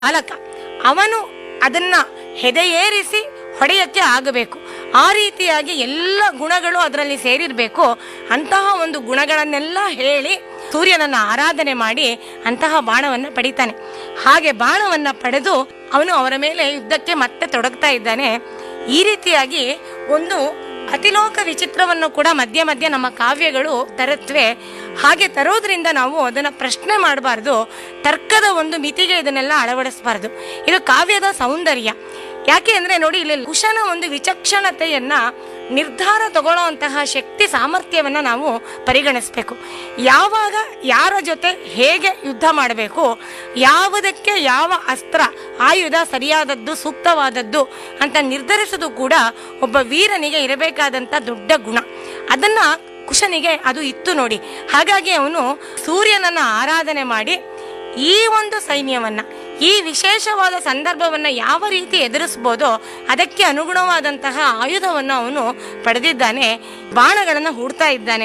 ಬಾಲಕ ಅವನು ಅದನ್ನ ಹೆದೆಯೇರಿಸಿ ಹೊಡೆಯಕ್ಕೆ ಆಗಬೇಕು ಆ ರೀತಿಯಾಗಿ ಎಲ್ಲ ಗುಣಗಳು ಅದರಲ್ಲಿ ಸೇರಿರಬೇಕು ಅಂತಹ ಒಂದು ಗುಣಗಳನ್ನೆಲ್ಲ ಹೇಳಿ ಸೂರ್ಯನನ್ನ ಆರಾಧನೆ ಮಾಡಿ ಅಂತಹ ಬಾಣವನ್ನ ಪಡಿತಾನೆ ಹಾಗೆ ಬಾಣವನ್ನ ಪಡೆದು ಅವನು ಅವರ ಮೇಲೆ ಯುದ್ಧಕ್ಕೆ ಮತ್ತೆ ತೊಡಗ್ತಾ ಇದ್ದಾನೆ ಈ ರೀತಿಯಾಗಿ ಒಂದು ಅತಿಲೋಕ ವಿಚಿತ್ರವನ್ನು ಕೂಡ ಮಧ್ಯ ಮಧ್ಯ ನಮ್ಮ ಕಾವ್ಯಗಳು ತರುತ್ತವೆ ಹಾಗೆ ತರೋದ್ರಿಂದ ನಾವು ಅದನ್ನ ಪ್ರಶ್ನೆ ಮಾಡಬಾರ್ದು ತರ್ಕದ ಒಂದು ಮಿತಿಗೆ ಇದನ್ನೆಲ್ಲ ಅಳವಡಿಸಬಾರ್ದು ಇದು ಕಾವ್ಯದ ಸೌಂದರ್ಯ ಯಾಕೆ ಅಂದ್ರೆ ನೋಡಿ ಇಲ್ಲಿ ಕುಶನ ಒಂದು ವಿಚಕ್ಷಣತೆಯನ್ನ ನಿರ್ಧಾರ ತಗೊಳ್ಳೋಂತಹ ಶಕ್ತಿ ಸಾಮರ್ಥ್ಯವನ್ನ ನಾವು ಪರಿಗಣಿಸಬೇಕು ಯಾವಾಗ ಯಾರ ಜೊತೆ ಹೇಗೆ ಯುದ್ಧ ಮಾಡಬೇಕು ಯಾವುದಕ್ಕೆ ಯಾವ ಅಸ್ತ್ರ ಆಯುಧ ಸರಿಯಾದದ್ದು ಸೂಕ್ತವಾದದ್ದು ಅಂತ ನಿರ್ಧರಿಸೋದು ಕೂಡ ಒಬ್ಬ ವೀರನಿಗೆ ಇರಬೇಕಾದಂತ ದೊಡ್ಡ ಗುಣ ಅದನ್ನ ಕುಶನಿಗೆ ಅದು ಇತ್ತು ನೋಡಿ ಹಾಗಾಗಿ ಅವನು ಸೂರ್ಯನನ್ನ ಆರಾಧನೆ ಮಾಡಿ ಈ ಒಂದು ಸೈನ್ಯವನ್ನ ಈ ವಿಶೇಷವಾದ ಸಂದರ್ಭವನ್ನ ಯಾವ ರೀತಿ ಎದುರಿಸ್ಬೋದೋ ಅದಕ್ಕೆ ಅನುಗುಣವಾದಂತಹ ಆಯುಧವನ್ನು ಅವನು ಪಡೆದಿದ್ದಾನೆ ಬಾಣಗಳನ್ನ ಹೂಡ್ತಾ ಇದ್ದಾನೆ